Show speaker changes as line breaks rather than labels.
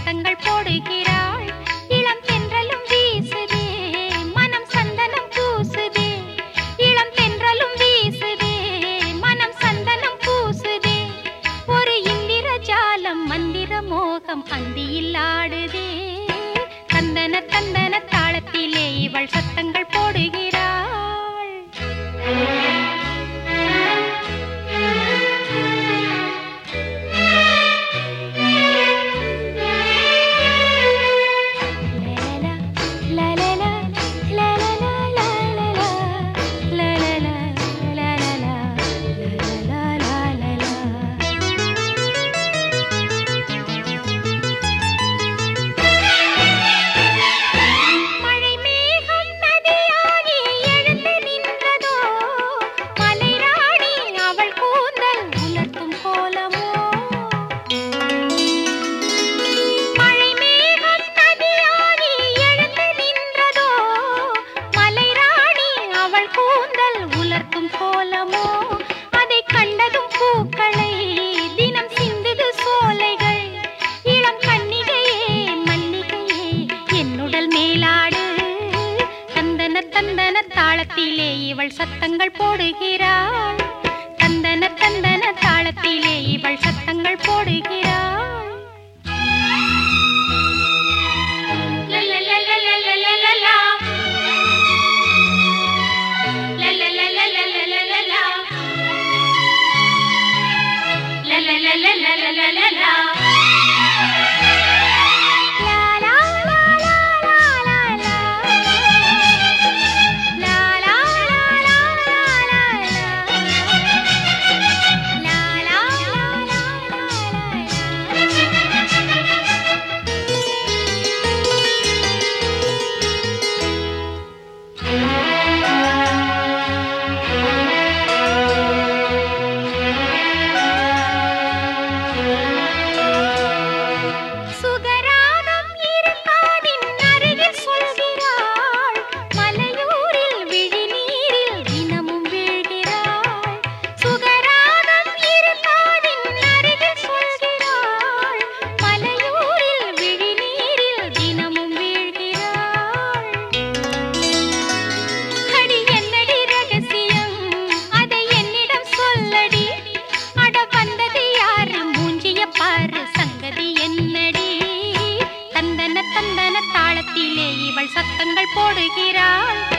சத்தங்கள் போடுகிறாள் இளம் தென்றலும் வீசுதே மனம் சந்தனம் பூசுதே இளம் தென்றலும் வீசுதே மனம் சந்தனம் பூசுதே ஒரு இந்திர ஜாலம் மந்திர மோகம் அந்தியில் ஆடுதே தந்தன தந்தன தாளத்திலே இவள் சத்தங்கள் போடுகிறாள் மழை மேகம் நதியாகி எழுந்து நின்றதோ மலைராணி அவள் கூந்தல் உலர்த்தும் கோலமோ மழை மேகம் நதியாகி எழுந்து நின்றதோ மலைராணி அவள் கூந்தல் உலர்த்தும் கோலமோ அதை கண்டதும் பூக்களை தினம் சிந்துது சோலைகள் இளம் கன்னிகையே மல்லிகையே என்னுடல் மேலாடு தந்தன தந்தன தாளத்திலே இவள் சத்தங்கள் போடுகிறாள் தந்தன தந்தன தாளத்திலே இவள் சத்தங்கள் போடுகிறாள் லலலலலலலலலா. லலலலலலலலலா. லலலலலலலலலா. லா லா லா லா லா லா லா. லா லா லா லா லா லா லா. லா லா லா லா லா லா. சுகராகம் இருக்காதின் அருகில் சொல்கிறாள் மலையூரில் விழிநீரில் தினமும் வீழ்கிறாள் சுகராகம் இருக்காதின் அருகில் சொல்கிறாள் மலையூரில் விழிநீரில் தினமும் வீழ்கிறாள் அடி என்னடி ரகசியம் அதை என்னிடம் சொல்லடி அட வந்தது யாரு மூஞ்சிய பாரு சங்கதி என்னடி தந்தன தந்தன தாளத்திலே இவள் சத்தங்கள் போடுகிறாள்